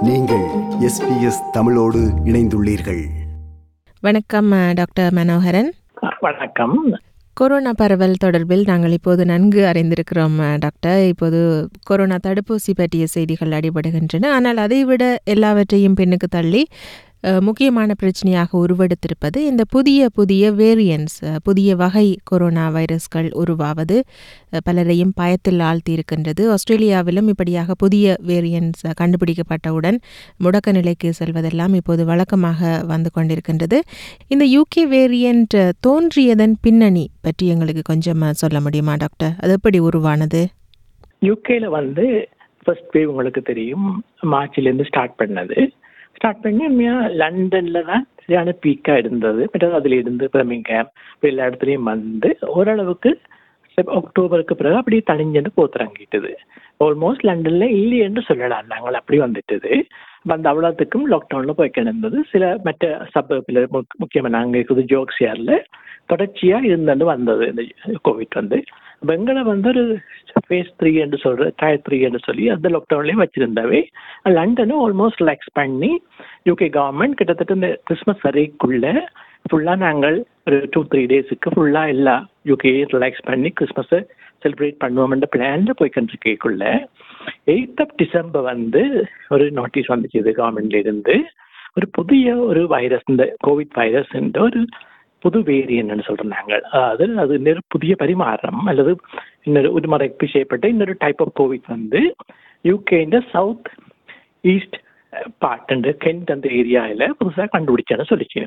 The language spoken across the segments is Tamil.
நீங்கள் எஸ்பிஎஸ் தமிழோடு இணைந்துள்ளீர்கள் வணக்கம் அஹ், டாக்டர் மனோகரன் வணக்கம் கொரோனா பரவல் தொடர்பில் நாங்கள் இப்போது நன்கு அறிந்திருக்கிறோம் அஹ், டாக்டர் இப்போது கொரோனா தடுப்பூசி பற்றிய செய்திகள் அடிபடுகின்றன ஆனால் அதைவிட எல்லாவற்றையும் பின்னுக்கு தள்ளி அஹ், முக்கியமான பிரச்சனையாக உருவெடுத்திருப்பது இந்த புதிய புதிய வேரியன்ட்ஸ் புதிய வகை கொரோனா வைரஸ்கள் உருவாவது அஹ், பலரையும் பயத்தில் ஆழ்த்தியிருக்கின்றது ஆஸ்திரேலியாவிலும் இப்படியாக புதிய வேரியன்ட்ஸ் கண்டுபிடிக்கப்பட்டவுடன் முடக்க நிலைக்கு செல்வதெல்லாம் இப்போது வழக்கமாக வந்து கொண்டிருக்கின்றது இந்த யூகே வேரியண்ட் தோன்றியதன் பின்னணி பற்றி எங்களுக்கு கொஞ்சம் அஹ், சொல்ல முடியுமா டாக்டர் அது எப்படி உருவானது யூகேல வந்து ஃபர்ஸ்ட் வேவ் உங்களுக்கு தெரியும் மார்ச்ல இருந்து ஸ்டார்ட் பண்ணது ஸ்டார்ட் பண்ணி உண்மையா லண்டன்ல தான் சரியான பீக்கா இருந்தது மற்றது அதுல இருந்து பிரமிங்காம் எல்லா இடத்துலயும் வந்து ஓரளவுக்கு செப்- அக்டோபருக்கு பிறகு அப்படியே தணிஞ்சு போத்துறங்கிட்டது ஆல்மோஸ்ட் லண்டன்ல இல்லையென்று சொல்லலாம் நாங்கள் அப்படி வந்துட்டது அந்த அவ்வளோத்துக்கும் லாக்டவுன்ல போய் கிடந்தது சில மற்ற சப்பபில் முக்கியமாக நாங்கள் இருக்குது ஜோக்ஸியார்ல தொடர்ச்சியா இருந்துட்டு வந்தது இந்த கோவிட் வந்து அப்ப எங்களை வந்து ஒரு ஃபேஸ் த்ரீ என்று சொல்ற டயர் த்ரீ என்று சொல்லி அந்த லாக்டவுன்லயும் வச்சிருந்தவை லண்டனும் ஆல்மோஸ்ட் ரிலாக்ஸ் பண்ணி யூகே கவர்மெண்ட் கிட்டத்தட்ட இந்த கிறிஸ்மஸ் வரைக்குள்ள ஃபுல்லா நாங்கள் ஒரு டூ த்ரீ டேஸுக்கு ஃபுல்லா எல்லா யூகே ரிலாக்ஸ் பண்ணி கிறிஸ்மஸை செலிப்ரேட் பண்ணுவோம்ன்ற பிளான்ல போய்க்கிட்டு இருக்கக்குள்ள எயித் ஆஃப் டிசம்பர் வந்து ஒரு நோட்டீஸ் வந்துச்சு இது கவர்மெண்ட்ல இருந்து ஒரு புதிய ஒரு வைரஸ் இந்த கோவிட் வைரஸ் என்ற ஒரு புது வேரியன்ட்னு சொல்றோம் நாங்கள் அதாவது அது இன்னொரு புதிய பரிமாற்றம் அல்லது இன்னொரு உருமறைப்பு செய்யப்பட்ட இன்னொரு டைப் ஆஃப் கோவிட் வந்து யூகேண்ட south east part and Kent அந்த ஏரியாவில் புதுசாக கண்டுபிடிச்சேன்னு சொல்லிச்சு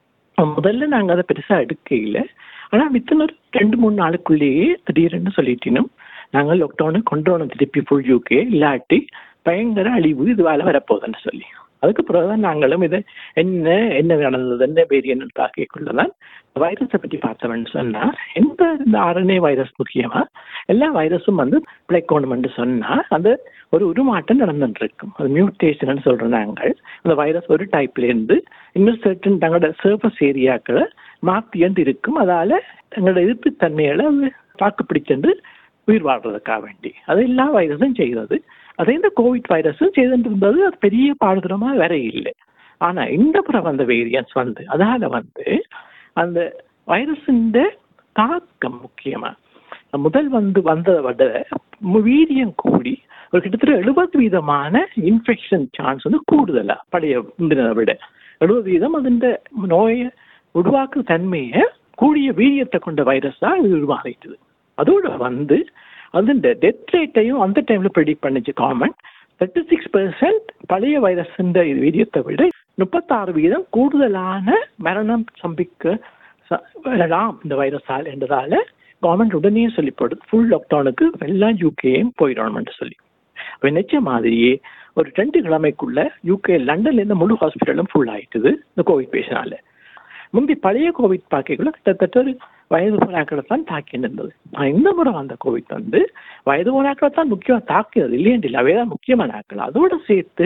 முதல்ல நாங்கள் அதை பெருசாக எடுக்கையில் ஆனால் வித்தின் ஒரு ரெண்டு மூணு நாளுக்குள்ளேயே திடீர்னு சொல்லிட்டினோம் நாங்கள் லாக்டவுனை கொண்டு வரணும் திருப்பி ஃபுல் யூகே இல்லாட்டி பயங்கர அழிவு இது வேலை வரப்போகுதுன்னு சொல்லி அதுக்கு பிறகுதான் நாங்களும் இதை என்ன என்ன நடந்தது என்ன வேரியன்ட் தாக்கிக்குள்ளதான் வைரஸை பற்றி பார்த்தவன்னு சொன்னா எந்த இந்த ஆர்என்ஏ வைரஸ் முக்கியமா எல்லா வைரஸும் வந்து பிழைக்கணும்னு சொன்னா அந்த ஒரு உருமாட்டம் நடந்துட்டு இருக்கும் அது மியூட்டேஷன் சொல்றோம் நாங்கள் அந்த வைரஸ் ஒரு டைப்ல இருந்து இன்னும் சர்டன் தங்களோட சர்ஃபஸ் ஏரியாக்களை மாற்றியந்து இருக்கும் அதால தங்களோட எதிர்ப்பு தன்மைகளை அது தாக்கு பிடிச்சென்று உயிர் வாழ்றதுக்காக வேண்டி அது எல்லா வைரஸும் செய்கிறது அதே இந்த கோவிட் வைரஸும் செய்துட்டு இருந்தது அது பெரிய பாடுதரமா வேற இல்லை ஆனா இந்த புறம் வந்த வேரியன்ஸ் வந்து அதால வந்து அந்த வைரஸின் தாக்கம் முக்கியமா முதல் வந்து வந்ததை விட மு- வீரியம் கூடி ஒரு கிட்டத்தட்ட எழுபது வீதமான இன்ஃபெக்ஷன் சான்ஸ் வந்து கூடுதலா பழைய முந்தினதை விட எழுபது வீதம் அதிண்ட நோயை உருவாக்கு தன்மையை கூடிய வீரியத்தை கொண்ட வைரஸா இது உருவாகிட்டது அதோட வந்து அந்த டெத் ரேட்டையும் அந்த டைம்ல ப்ரெடிக்ட் பண்ணிச்சு கவர்மெண்ட் தேர்ட்டி சிக்ஸ் பெர்சென்ட் பழைய வைரஸ் வீரியத்தை விட முப்பத்தாறு வீதம் கூடுதலான மரணம் சம்பிக்க ச- வரலாம் இந்த வைரஸால் என்றதால கவர்மெண்ட் உடனே சொல்லி போடுது ஃபுல் லாக்டவுனுக்கு எல்லா யூகேயும் போயிடணும்னு சொல்லி அப்ப நிச்சய மாதிரியே ஒரு ரெண்டு கிழமைக்குள்ள யூகே லண்டன்ல இருந்து முழு ஹாஸ்பிட்டலும் ஃபுல் ஆயிட்டுது இந்த கோவிட் பேஷனால முந்தி பழைய கோவிட் பாக்கைக்குள்ள கிட்டத்தட்ட ஒரு வயது போராக்களை தான் தாக்கி இருந்தது ஆனா இந்த முறை வந்த கோவிட் வந்து வயது போராக்களை தான் முக்கியமா தாக்கியது இல்லையேண்டு இல்லை அவைதான் முக்கியமான ஆட்கள் அதோட சேர்த்து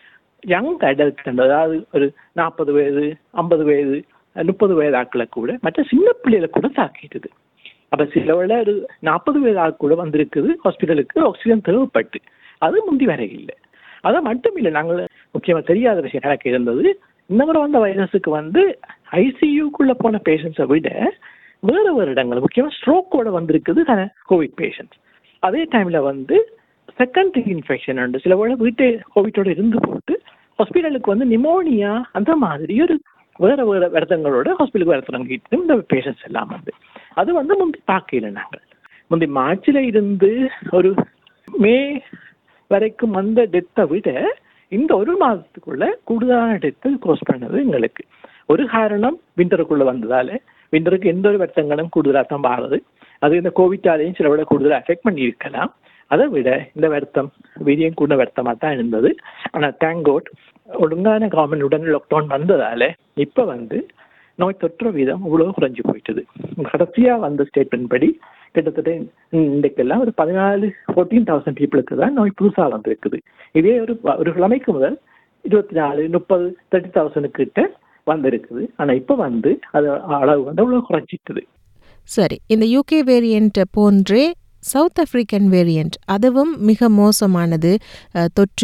யங் அடல்ட் அதாவது ஒரு நாற்பது வயது ஐம்பது வயது முப்பது வயது ஆட்களை கூட மற்ற சின்ன பிள்ளைகளை கூட தாக்கிட்டுது அப்ப சில வேளை ஒரு நாற்பது வயது ஆள் கூட வந்திருக்குது ஹாஸ்பிட்டலுக்கு ஆக்சிஜன் தேவைப்பட்டு அது முந்தி வர இல்லை அதை மட்டும் இல்லை நாங்கள் முக்கியமா தெரியாத விஷயம் எனக்கு இருந்தது இந்த முறை வந்த வைரஸுக்கு வந்து ஐசியூக்குள்ள போன பேஷண்ட்ஸை விட வேற வேறு இடங்கள் முக்கியமா ஸ்ட்ரோக்கோட வந்திருக்குது கோவிட் பேஷண்ட்ஸ் அதே டைம்ல வந்து செகண்டரி இன்ஃபெக்ஷன் உண்டு சில வேளை வீட்டை கோவிட்டோட இருந்து போட்டு ஹாஸ்பிட்டலுக்கு வந்து நிமோனியா அந்த மாதிரி ஒரு வேற வேற விரதங்களோட ஹாஸ்பிட்டலுக்கு வர தொடங்கிட்டு இந்த பேஷண்ட்ஸ் எல்லாம் வந்து அது வந்து முந்தி பார்க்கல நாங்கள் முந்தி மார்ச்ல இருந்து ஒரு மே வரைக்கும் வந்த டெத்தை விட இந்த ஒரு மாதத்துக்குள்ள கூடுதலான டெத்து கோஸ் பண்ணது எங்களுக்கு ஒரு காரணம் விண்டருக்குள்ள வந்ததால விண்டருக்கு எந்த ஒரு வருத்தங்களும் கூடுதலாக தான் பாருது அது இந்த கோவிட்டாலையும் சில விட கூடுதலாக அஃபெக்ட் பண்ணி இருக்கலாம் அதை விட இந்த வருத்தம் வீரியம் கூட வருத்தமாக தான் இருந்தது ஆனால் தேங்கோட் ஒழுங்கான கவர்மெண்ட் உடனே லாக்டவுன் வந்ததால இப்போ வந்து நோய் தொற்று வீதம் இவ்வளவு குறைஞ்சு போயிட்டது கடைசியா வந்த ஸ்டேட்மெண்ட் படி கிட்டத்தட்ட இன்றைக்கெல்லாம் ஒரு பதினாலு ஃபோர்டீன் தௌசண்ட் பீப்புளுக்கு தான் நோய் புதுசா வந்திருக்குது இதே ஒரு ஒரு கிழமைக்கு முதல் இருபத்தி நாலு முப்பது தேர்ட்டி தௌசண்ட் கிட்ட வந்திருக்குது ஆனா இப்ப வந்து அது அளவு வந்து அவ்வளவு குறைஞ்சிட்டுது சரி இந்த யூகே வேரியண்ட் போன்றே சவுத் ஆப்பிரிக்கன் வேரியண்ட் அதுவும் மிக மோசமானது அஹ், தொற்று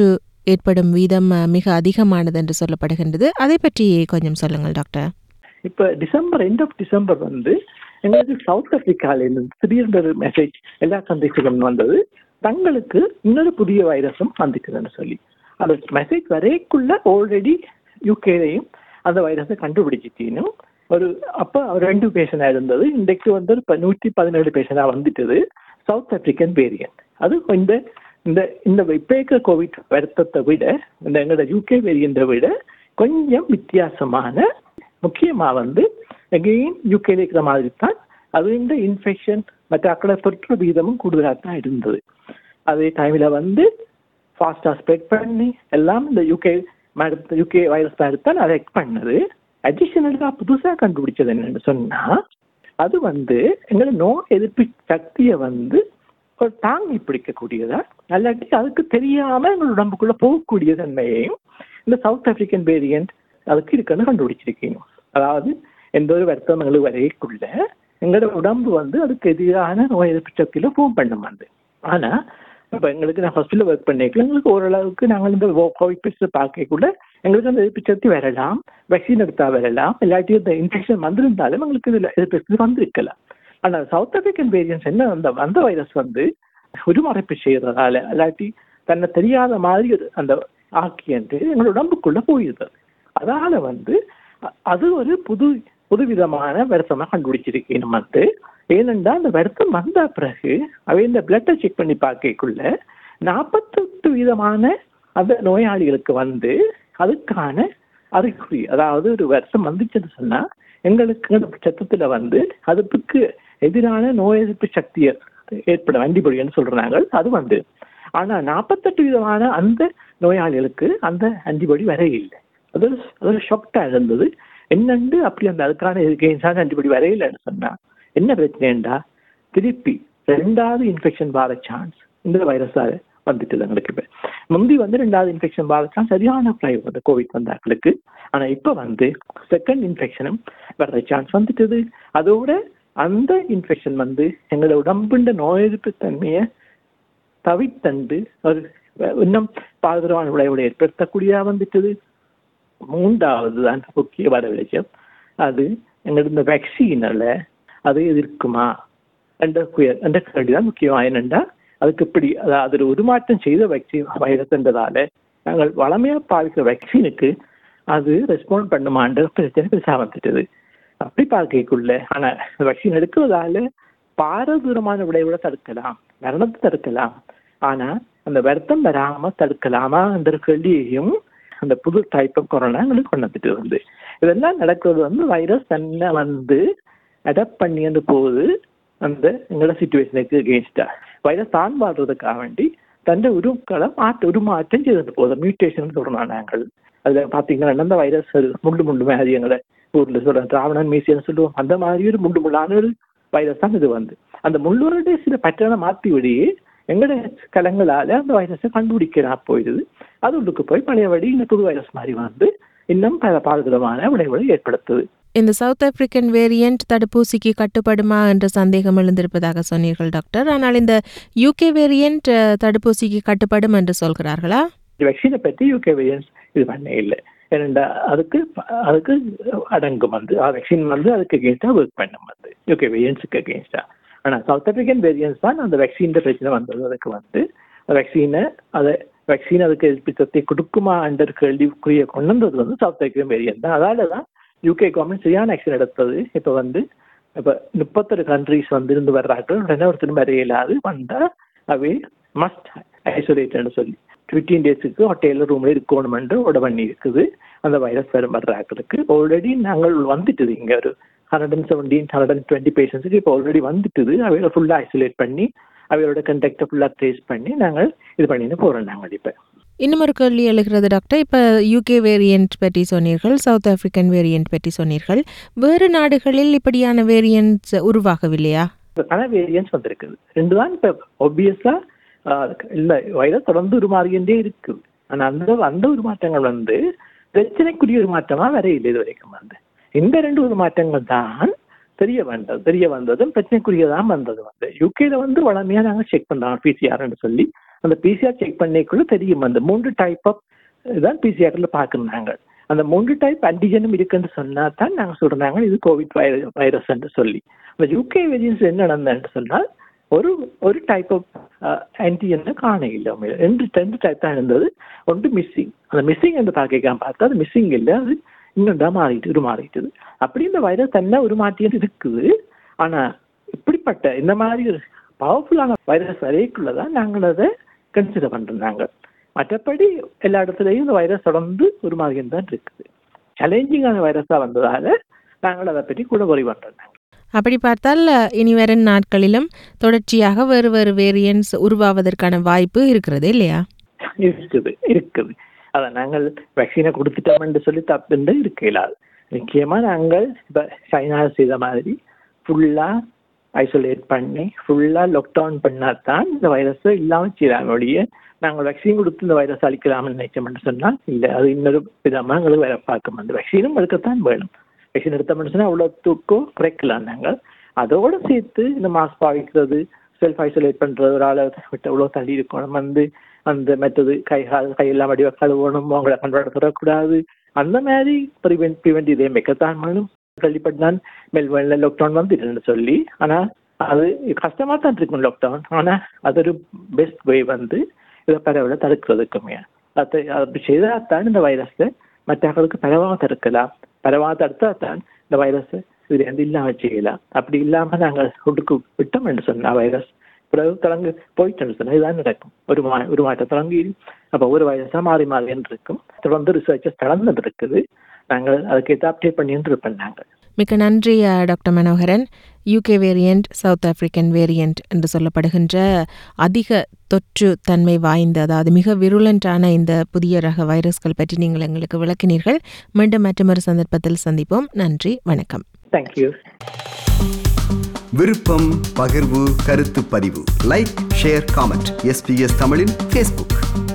ஏற்படும் வீதம் அஹ், மிக அதிகமானது என்று சொல்லப்படுகின்றது அதை பற்றி கொஞ்சம் சொல்லுங்கள் டாக்டர் இப்ப டிசம்பர் எண்ட் ஆஃப் டிசம்பர் வந்து எங்களுக்கு சவுத் ஆப்பிரிக்கால இருந்து திடீர்னு ஒரு மெசேஜ் எல்லா கண்ட்ரிஸுக்கும் வந்தது தங்களுக்கு இன்னொரு புதிய வைரஸும் வந்துக்குதுன்னு சொல்லி அந்த மெசேஜ் வரைக்குள்ள ஆல்ரெடி யூகேலையும் அந்த வைரஸை கண்டுபிடிச்சிட்டீனும் ஒரு அப்ப ஒரு ரெண்டு பேஷனா இருந்தது இன்றைக்கு வந்து இப்ப நூற்றி பதினேழு பேஷனா வந்துட்டது சவுத் ஆப்பிரிக்கன் வேரியன்ட் அது இந்த இந்த இந்த இப்ப இருக்கிற கோவிட் வருத்தத்தை விட இந்த எங்களோட யூகே வேரியண்ட்டை விட கொஞ்சம் வித்தியாசமான முக்கியமா வந்து எகெயின் யூகேல இருக்கிற மாதிரி தான் அது இந்த இன்ஃபெக்ஷன் மற்ற அக்கட தொற்று விகிதமும் கூடுதலாக தான் இருந்தது அதே டைம்ல வந்து ஃபாஸ்டா ஸ்ப்ரெட் பண்ணி எல்லாம் இந்த யூகே யூகே வைரஸ் மாதிரி தான் அதை எக்ட் பண்ணது அடிஷனலாக புதுசாக கண்டுபிடிச்சது என்னன்னு சொன்னா அது வந்து எங்களை நோய் எதிர்ப்பு சக்தியை வந்து ஒரு தாங்கி பிடிக்கக்கூடியதா அல்லாட்டி அதுக்கு தெரியாம எங்கள் உடம்புக்குள்ள போகக்கூடிய தன்மையையும் இந்த சவுத் ஆப்பிரிக்கன் வேரியன்ட் அதுக்கு இருக்குன்னு கண்டுபிடிச்சிருக்கீங்க அதாவது எந்த ஒரு வருத்தம் எங்களுக்கு வரைக்குள்ள எங்களோட உடம்பு வந்து அதுக்கு எதிரான நோய் எதிர்ப்பு சக்தியில ஃபோன் பண்ணும் வந்து ஆனா இப்ப எங்களுக்கு நான் ஹாஸ்பிட்டல் ஒர்க் பண்ணிக்கல எங்களுக்கு ஓரளவுக்கு நாங்கள் இந்த கோவிட் பேஸ்ட் பார்க்கக்குள்ள எங்களுக்கு அந்த எதிர்ப்பு சக்தி வரலாம் வேக்சின் எடுத்தா வரலாம் இல்லாட்டி இந்த இன்ஃபெக்ஷன் வந்திருந்தாலும் எங்களுக்கு இதுல எதிர்ப்பு சக்தி வந்திருக்கலாம் ஆனா சவுத் ஆப்பிரிக்கன் வேரியன்ஸ் என்ன அந்த அந்த வைரஸ் வந்து உருமறைப்பு செய்யறதால இல்லாட்டி தன்னை தெரியாத மாதிரி ஒரு அந்த ஆக்கியன்று எங்களோட உடம்புக்குள்ள போயிருது அதனால வந்து அ- அது ஒரு புது புதுவிதமான வருத்தமா கண்டுபிடிச்சிருக்கேன் வந்து ஏனென்றா அந்த வருத்தம் வந்த பிறகு அவை இந்த பிளட்டை செக் பண்ணி பார்க்கக்குள்ள நாற்பத்தெட்டு விதமான அந்த நோயாளிகளுக்கு வந்து அதுக்கான அறிகுறி அதாவது ஒரு வருஷம் வந்துச்சுன்னு சொன்னா எங்களுக்கு சத்தத்துல வந்து அதுக்கு எதிரான நோய் எதிர்ப்பு சக்தியை ஏற்படும் ஆன்டிபாடின்னு சொல்றாங்க அது வந்து ஆனா நாற்பத்தெட்டு விதமான அந்த நோயாளிகளுக்கு அந்த ஆன்டிபாடி வர இல்லை அது ஒரு- அது ஒரு ஷாக்டா இருந்தது என்னண்டு அப்படி அந்த அதுக்கான எகெயின்ஸ்டான ஆன்டிபாடி வரையிலன்னு சொன்னா என்ன பிரச்சனைண்டா திருப்பி ரெண்டாவது இன்ஃபெக்ஷன் வர சான்ஸ் இந்த வைரஸால வந்துட்டு எங்களுக்கு இப்ப முந்தி வந்து ரெண்டாவது இன்ஃபெக்ஷன் வர சான்ஸ் சரியான ப்ரைவ் வந்து கோவிட் வந்தாக்களுக்கு ஆனா இப்ப வந்து செகண்ட் இன்ஃபெக்ஷனும் வர்ற சான்ஸ் வந்துட்டது அதோட அந்த இன்ஃபெக்ஷன் வந்து எங்களோட உடம்புண்ட நோய் எதிர்ப்பு தன்மையை தவித்தண்டு ஒரு இன்னும் பாதுகாப்பான விளைவுகளை ஏற்படுத்தக்கூடியதா வந்துட்டது மூன்றாவது தான் முக்கிய வர விஷயம் அது எங்களோட இந்த வேக்சினால அது எதிர்க்குமா என்ற குய- என்ற கேள்வி தான் முக்கியம் என்னண்டா அதுக்கு இப்படி அதாவது ஒரு உருமாற்றம் செய்த வேக்சின் வைரஸ்ன்றதால நாங்கள் வளமையா பாவிக்கிற வேக்சினுக்கு அது ரெஸ்பாண்ட் பண்ணுமான்ற பிரச்சனை பெருசா வந்துட்டது அப்படி பார்க்கக்குள்ள ஆனா வேக்சின் எடுக்கிறதால பாரதூரமான விளைவுகளை தடுக்கலாம் மரணத்தை தடுக்கலாம் ஆனா அந்த வருத்தம் வராம தடுக்கலாமா என்ற கேள்வியையும் அந்த புது டைப் ஆஃப் கொரோனா எங்களுக்கு கொண்டு வந்துட்டு வந்து இதெல்லாம் நடக்கிறது வந்து வைரஸ் தன்னை வந்து அடாப்ட் பண்ணிட்டு போகுது அந்த எங்களோட சுச்சுவேஷனுக்கு அகேன்ஸ்டா வைரஸ் தான் வாழ்றதுக்காக வேண்டி தன்னை உருக்களை மாற்ற உருமாற்றம் செய்துட்டு போகுது மியூட்டேஷன் சொல்றோம் நாங்கள் அதுல பாத்தீங்கன்னா அந்த வைரஸ் ஒரு முள்ளு முள்ளு மாதிரி எங்களை ஊர்ல சொல்றோம் திராவணன் மீசியன்னு சொல்லுவோம் அந்த மாதிரி ஒரு முள்ளு முள்ளான ஒரு வைரஸ் தான் இது வந்து அந்த முள்ளுடைய சில பட்டனை மாத்தி விடையே எங்கட கலங்களால அந்த வைரஸை கண்டுபிடிக்கலாம் போயிடுது அது உள்ளுக்கு போய் பழையபடி இந்த புது வைரஸ் மாதிரி வந்து இன்னும் பல பாதுகாப்பான விளைவுகளை ஏற்படுத்துது இந்த சவுத் ஆப்பிரிக்கன் வேரியன்ட் தடுப்பூசிக்கு கட்டுப்படுமா என்ற சந்தேகம் எழுந்திருப்பதாக சொன்னீர்கள் டாக்டர் ஆனால் இந்த யூகே வேரியன்ட் அஹ், தடுப்பூசிக்கு கட்டுப்படும் என்று சொல்கிறார்களா வேக்சினை பற்றி யூகே வேரியன்ஸ் இது பண்ண இல்லை ஏனெண்டா அதுக்கு அதுக்கு அடங்கும் வந்து வேக்சின் வந்து அதுக்கு அகேன்ஸ்டா ஒர்க் பண்ணும் வந்து யூகே வேரியன்ஸுக்கு அகேன்ஸ்டா ஆனா சவுத் ஆப்பிரிக்கன் வேரியன்ஸ் தான் அந்த வேக்சின் பிரச்சனை வந்தது அதுக்கு வந்து வேக்சினை அதை வேக்சின் அதுக்கு எதிர்ப்பு சக்தி கொடுக்குமா என்ற கேள்விக்குரிய கொண்டு வந்தது வந்து சவுத் ஆப்பிரிக்கன் வேரியன்ட் தான் அதால தான் யூகே கவர்மெண்ட் சரியான ஆக்ஷன் எடுத்தது இப்போ வந்து இப்போ முப்பத்தொரு கண்ட்ரிஸ் வந்து இருந்து வர்றார்கள் உடனே ஒரு திரும்ப இயலாது வந்தா அவை மஸ்ட் ஐசோலேட்னு சொல்லி ஃபிஃப்டீன் டேஸுக்கு ஹோட்டலில் ரூம்ல இருக்கணுமென்று ஓட பண்ணி இருக்குது அந்த வைரஸ் வரும் வர்றாங்களுக்கு ஆல்ரெடி நாங்கள் வந்துட்டுது இங்க ஒரு hundred and seventeen hundred and twenty பேஷன்ஸுக்கு இப்போ ஆல்ரெடி வந்துட்டுது அவைகளை ஃபுல்லாக ஐசோலேட் பண்ணி அவையோட கண்டக்டை ஃபுல்லாக ட்ரேஸ் பண்ணி நாங்கள் இது பண்ணின்னு போகிறோம் நாங்கள் இப்போ இன்னும் ஒரு கேள்வி எழுகிறது டாக்டர் இப்போ யூகே வேரியன்ட் பற்றி சொன்னீர்கள் சவுத் ஆப்பிரிக்கன் வேரியன்ட் பற்றி சொன்னீர்கள் வேறு நாடுகளில் இப்படியான வேரியன்ட்ஸ் உருவாகவில்லையா இப்போ பல வேரியன்ஸ் வந்திருக்குது ரெண்டு தான் இப்போ ஒபியஸா இல்லை வைரஸ் தொடர்ந்து உருமாறிகிட்டே இருக்குது ஆனா அந்த அந்த உருமாற்றங்கள் வந்து பிரச்சனைக்குரிய உருமாற்றமா வர இல்லை இது வரைக்கும் வந்து இந்த ரெண்டு உருமாற்றங்கள் தான் தெரிய வந்தது தெரிய வந்ததும் பிரச்சனைக்குரியதான் வந்தது வந்து யூகேல வந்து வளமையா நாங்க செக் பண்றோம் பிசிஆர்னு சொல்லி அந்த பிசிஆர் செக் பண்ணிக்குள்ள தெரியும் அந்த மூன்று டைப் ஆஃப் தான் பிசிஆர்ல பார்க்குறாங்க அந்த மூன்று டைப் ஆன்டிஜனும் இருக்குன்னு சொன்னா தான் நாங்கள் சொல்றாங்க இது கோவிட் வைரஸ் என்று சொல்லி அந்த யூகே வேரியன்ஸ் என்ன நடந்ததுன்னு சொன்னால் ஒரு ஒரு டைப் ஆஃப் ஆன்டிஜன் காண இல்லை உண்மையில. ரெண்டு ரெண்டு டைப் தான் இருந்தது ஒன்று மிஸ்ஸிங் அந்த மிஸ்ஸிங் என்று பார்க்க பார்த்தா அது மிஸ்ஸிங் இல்லை அது இன்னொன்றா மாறிட்டு உருமாறிட்டுது அப்படி இந்த வைரஸ் தன்னை உருமாற்றிட்டு இருக்குது ஆனா இப்படிப்பட்ட இந்த மாதிரி ஒரு பவர்ஃபுல்லான வைரஸ் வரைக்குள்ளதான் நாங்கள் அதை கன்சிடர் பண்றாங்க மற்றபடி எல்லா இடத்துலையும் இந்த வைரஸ் தொடர்ந்து ஒரு மாதிரி தான் இருக்குது சேலஞ்சிங்கான வைரஸா வந்ததால நாங்கள் அதை பற்றி கூட worry பண்றோம் அப்படி பார்த்தால் இனி வரும் நாட்களிலும் தொடர்ச்சியாக வேறு வேறு வேரியன்ட்ஸ் உருவாவதற்கான வாய்ப்பு இருக்கிறது இல்லையா இருக்குது இருக்குது அதை நாங்கள் வேக்சினை கொடுத்துட்டோம்னு சொல்லி தப்புண்டு இருக்க இல்லாது முக்கியமா நாங்கள் இப்ப சைனா செய்த மாதிரி ஃபுல்லா ஐசோலேட் பண்ணி ஃபுல்லா லாக்டவுன் பண்ணாதான் இந்த வைரஸை இல்லாம செய்யலாம் ஒழிய நாங்கள் வேக்சின் கொடுத்து இந்த வைரஸ் அழிக்கலாம்னு நினைச்சோம்னு சொன்னால் இல்லை அது இன்னொரு விதமா எங்களுக்கு வேற பார்க்க அந்த வேக்சினும் எடுக்கத்தான் வேணும் வேக்சின் எடுத்தோம்னு சொன்னா அவ்வளோ தூக்கம் குறைக்கலாம் நாங்கள் அதோட சேர்த்து இந்த மாஸ்க் பாவிக்கிறது செல்ஃப் ஐசோலேட் பண்றது ஒரு ஆளை விட்டு எவ்வளோ தள்ளி இருக்கணும் வந்து அந்த மெத்தது கை கால் கையெல்லாம் வடிவ கழுவணும் அவங்கள கண்பாட தொடரக்கூடாது அந்த மாதிரி ப்ரிவென்ட் ப்ரிவென்ட் இதே மெக்கத்தான் வேணும் கேள்விப்பட்டான் மெல்பர்ன்ல லாக்டவுன் வந்துட்டுன்னு சொல்லி ஆனா அது கஷ்டமா தான் இருக்கும் லாக்டவுன் ஆனா அது ஒரு பெஸ்ட் வே வந்து இதை பரவலை தடுக்கிறதுக்குமே அது அப்படி செய்தால் தான் இந்த வைரஸை மற்றவர்களுக்கு பரவாம தடுக்கலாம் பரவாம தடுத்தா தான் இந்த வைரஸ் இதுல இருந்து இல்லாம செய்யலாம் அப்படி இல்லாம நாங்கள் உடுக்கு விட்டோம் என்று சொன்னா வைரஸ் பிறகு தொடங்கு போயிட்டு சொன்னா இதுதான் நடக்கும் ஒரு மா ஒரு மாற்றம் தொடங்கி அப்ப ஒரு வைரஸா மாறி மாறி இருக்கும் தொடர்ந்து ரிசர்ச்சஸ் நடந்துட்டு இருக்குது நாங்கள் அதுக்கு ஏற்ற அப்டேட் பண்ணிட்டு இருப்போம் நாங்கள் மிக்க நன்றி அஹ், doctor Manoharan UK variant south African variant என்று சொல்லப்படுகின்ற அதிக தொற்று தன்மை வாய்ந்த அதாவது மிக விருலண்டான இந்த புதிய ரக வைரஸ்கள் பற்றி நீங்கள் எங்களுக்கு விளக்கினீர்கள் மீண்டும் மற்றொரு சந்தர்ப்பத்தில் சந்திப்போம் நன்றி வணக்கம் தேங்க்யூ விருப்பம் பகிர்வு கருத்து பதிவு லைக் ஷேர் காமெண்ட் எஸ்பிஎஸ் தமிழின் ஃபேஸ்புக்